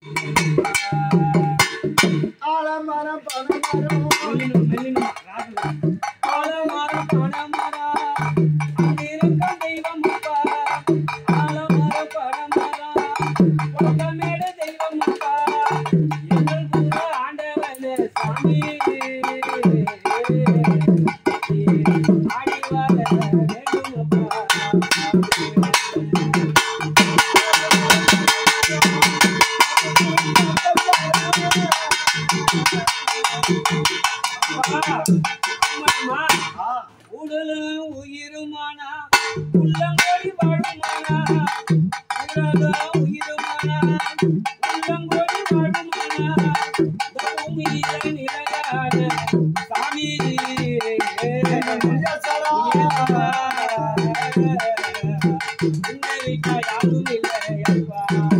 ஆலமரம் பனமரம் மெல்லினம், மெல்லினம், ராகு. ஆலமரம், பனைமரம், அங்கிருக்கும் தெய்வம் அப்பா. ஆலமரம், பனைமரம், கொண்டமேடு தெய்வம் அப்பா. எங்கள் குரு ஆண்டவனே சாமி. ஆடி வர வேண்டும் அப்பா. அப்பா, அம்மா, ஆ, உடலும் உயிருமானா உள்ளங்கோடி வாழுமானா உடலும் உயிருமானா உள்ளங்கோடி வாழுமானா இந்த பூமியில நிலையான சாமி முனியேஸ்வரா. உன்னை விட்டா யாரும் இல்லை அப்பா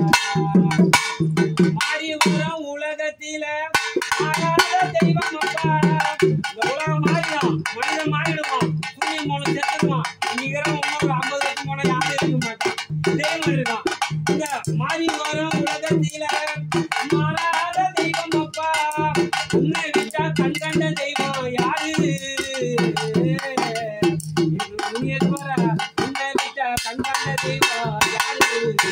மாறி வரும் உலகத்தில மாறாத தெய்வம் அப்பா இந்த உலகம் மாறிடும் மனிதன் மாறிடுவான் சூரியன் போன செத்துருவான் இன்னைக்கு இன்னொரு ஐம்பது வருஷம் போனா யாரும் இருக்க மாட்டான் தெய்வம் இருக்கான் இந்த மாறி வரும் உலகத்தில மாறாத தெய்வம் அப்பா உன்னை விட்டா கண் கண்ட தெய்வம் யாரு இது முனியேஸ்வர உன்னை விட்டா கண் கண்ட தெய்வம் யாரு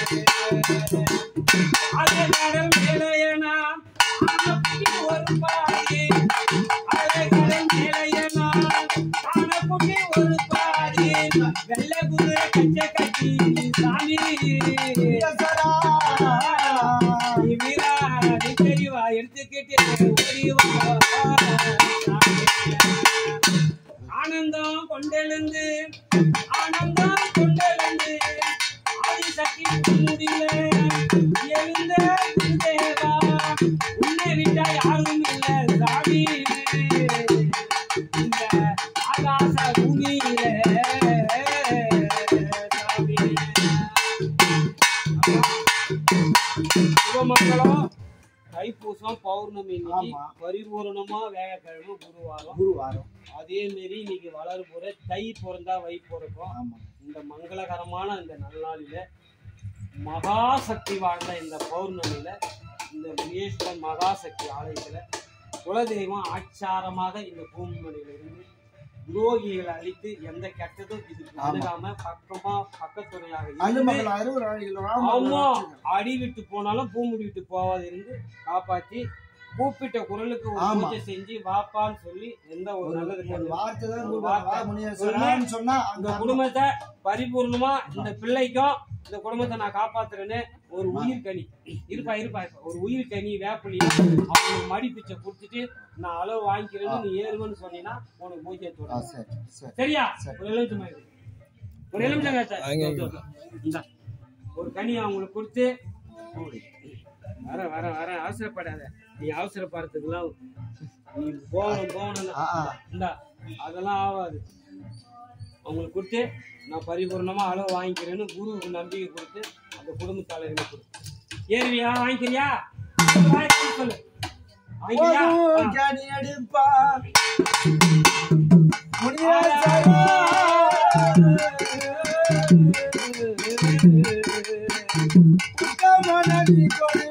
அலைகடல் மேலையனா ஆனக்குட்டி ஒரு பாடி அலைகடல் மேலையனா ஆனக்குட்டி ஒரு பாடி வெள்ளை குதிரை கச்ச கட்டி சாமி முனியேஸ்வரா. நீ வீரா நீ தெரியவா எடுத்துக்கிட்டு ஓடி வா ஆனந்தம் கொண்டெழுந்து ஆனந்தம் கொண்டெழுந்து ஆதிசக்தி முடியல எழுந்த குருதேவா உன்னை விட்டா யாரும் இல்ல சாமி இந்த ஆகாச பூமியில சாமி சிவமங்கலம் தைப்பூசம் பௌர்ணமி இன்னைக்கு ஆமா. பரிபூரணமா வேகக்கிழமை குருவாரம் குருவாரம் அதே மாரி இன்னைக்கு வளர்புற தை பிறந்தா வை பிறக்கும் ஆமா இந்த மங்களகரமான இந்த நல்நாளில மகா சக்தி வாழ்ந்த இந்த பௌர்ணமியில இந்த முனேஸ்வரன் மகாசக்தி ஆலயத்துல குலதெய்வம் ஆச்சாரமாக இந்த பூமிமலையில இருந்து துரோகிகளை அழித்து எந்த கெட்டதும் இதுக்கு ஆமா. அணுகாம பக்கமா பக்கத்துணையாக இருந்து அனுமகள் அறுபது ஆமா அடி விட்டு போனாலும் பூமுடி விட்டு போவாது இருந்து காப்பாத்தி கூப்பிட்ட குரலுக்கு ஒரு ஆமா. பூஜை செஞ்சு வாப்பான்னு சொல்லி எந்த ஒரு ஒரு நல்லது ஒரு கெட்டது வார்த்தை தான் ஒரு கூப்பிடுவாங்க. வார்த்தை. முனியேஸ்வரான்னு சொன்னா இந்த அந்த குடும்பத்தை பரிபூர்ணமா இந்த பிள்ளைக்கும் இந்த குடும்பத்தை நான் காப்பாத்துறேன்னு ஒரு உயிர் கனி இருப்பா இருப்பா இருப்பா. ஒரு உயிர் கனி வேப்பிலியா அவங்களுக்கு மடி பிச்சை கொடுத்துட்டு நான் அளவு வாங்கிக்கிறேன்னு நீ ஏறுவன்னு சொன்னீங்கன்னா உனக்கு பூஜை ஆ, தொடரும் சரி சரி சரியா சரி. ஒரு எலுமிச்சம் இரு. ஒரு எலுமிச்சங்க சார் இந்தா. ஒரு கனி அவங்களுக்கு கொடுத்து வர வர வர அவசரப்படாத நீ அவசரப்படுறதுக்குலாம் நீ போகணும் போகணும் ஆ, ஆ. இந்தா அதெல்லாம் ஆகாது அவங்களுக்கு கொடுத்து நான் பரிபூர்ணமா அளவு வாங்கிக்கிறேன்னு குருவுக்கு நம்பிக்கை கொடுத்து அந்த குடும்ப தலைவனை கொடு ஏறுவியா வாங்கிக்கிறியா வாங்கிக்கிறேன்னு சொல்லு வாங்கிக்கிறியா ஒரு ஆ. கனி எடுப்பா முனியேஸ்வரா. உத்தமனடி கொடு